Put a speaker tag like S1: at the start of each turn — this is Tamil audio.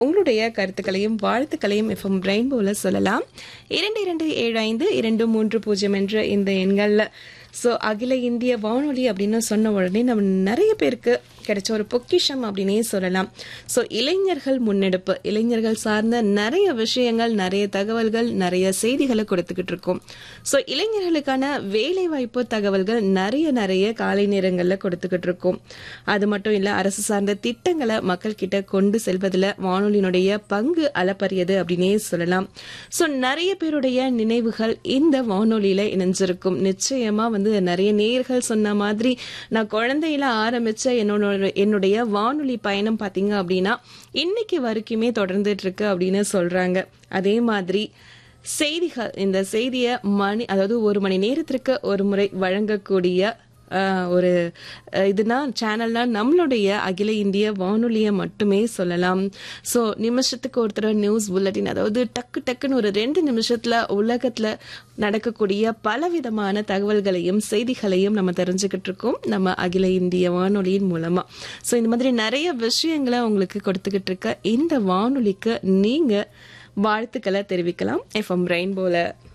S1: உங்களுடைய கருத்துக்களையும் வாழ்த்துக்களையும் எஃப்எம் ரெயின்போல சொல்லலாம் இரண்டு இரண்டு ஏழு ஐந்து இரண்டு மூன்று பூஜ்ஜியம் என்ற இந்த எண்கள்ல ஸோ அகில இந்திய வானொலி அப்படின்னு சொன்ன உடனே நம்ம நிறைய பேருக்கு கிடைச்ச ஒரு பொக்கிஷம் அப்படின்னே சொல்லலாம் ஸோ இளைஞர்கள் முன்னெடுப்பு இளைஞர்கள் சார்ந்த நிறைய விஷயங்கள் நிறைய தகவல்கள் நிறைய செய்திகளை கொடுத்துக்கிட்டு இருக்கோம் ஸோ இளைஞர்களுக்கான வேலை வாய்ப்பு தகவல்கள் நிறைய நிறைய காலை நேரங்களில் கொடுத்துக்கிட்டு இருக்கோம் அது மட்டும் இல்லை அரசு சார்ந்த திட்டங்களை மக்கள் கிட்ட கொண்டு செல்வதில் வானொலியினுடைய பங்கு அளப்பரியது அப்படின்னே சொல்லலாம் ஸோ நிறைய பேருடைய நினைவுகள் இந்த வானொலியில இணைஞ்சிருக்கும் நிச்சயமா வந்து நிறைய நேர்கள் சொன்ன மாதிரி நான் குழந்தையில ஆரம்பிச்ச என்னோட என்னுடைய வானொலி பயணம் பாத்தீங்க அப்படின்னா இன்னைக்கு வரைக்குமே தொடர்ந்துட்டு இருக்கு அப்படின்னு சொல்றாங்க அதே மாதிரி செய்திகள் இந்த செய்தியை மணி அதாவது ஒரு மணி நேரத்திற்கு ஒரு முறை வழங்கக்கூடிய ஆஹ், ஒரு அஹ், இதுனா சேனல்னா நம்மளுடைய அகில இந்திய வானொலியை மட்டுமே சொல்லலாம் ஸோ நிமிஷத்துக்கு ஒருத்தர் நியூஸ் புல்லட்டின் அதாவது டக்கு டக்குன்னு ஒரு ரெண்டு நிமிஷத்துல உலகத்துல நடக்கக்கூடிய பலவிதமான தகவல்களையும் செய்திகளையும் நம்ம தெரிஞ்சுக்கிட்டு இருக்கோம் நம்ம அகில இந்திய வானொலியின் மூலமா ஸோ இந்த மாதிரி நிறைய விஷயங்களை உங்களுக்கு கொடுத்துக்கிட்டு இருக்க இந்த வானொலிக்கு நீங்க வாழ்த்துக்களை தெரிவிக்கலாம் எஃப்எம் ரெயின்போல